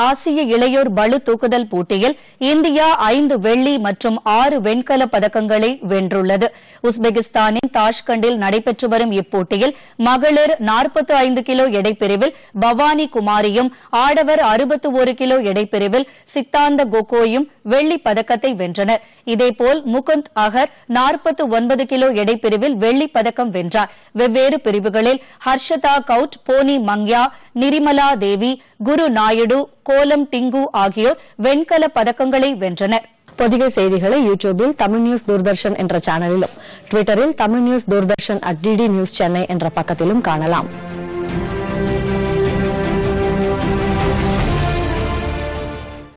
ஆசிய இளையோர் பளு தூக்குதல் போட்டியில் இந்தியா ஐந்து வெள்ளி மற்றும் ஆறு வெண்கலப் பதக்கங்களை வென்றுள்ளது உஸ்பெகிஸ்தானின் தாஷ்கண்டில் நடைபெற்று வரும் இப்போட்டியில் மகளிர் 45 ஐந்து கிலோ எடைப்பிரிவில் பவானி குமாரியும் ஆடவர் 61 ஒரு கிலோ எடைப்பிரிவில் சித்தாந்த கோகோயும் வெள்ளிப் பதக்கத்தை வென்றனர் இதேபோல் முகுந்த் அகர் 49 ஒன்பது கிலோ எடைப்பிரிவில் வெள்ளிப் பதக்கம் வென்றார் வெவ்வேறு பிரிவுகளில் ஹர்ஷதா கவுட் போனி மங்யா நிரிமலா தேவி குரு நாயுடு கோலம் டிங்கு ஆகியோர் வெண்கலப் பதக்கங்களை வென்றனர் பொதிகை செய்திகளை யூடியூபில் தமிழ் நியூஸ் தூர்தர்ஷன் என்ற சேனலிலும் ட்விட்டரில் Tamil news Doordarshan at DD news Chennai என்ற பக்கத்திலும் காணலாம்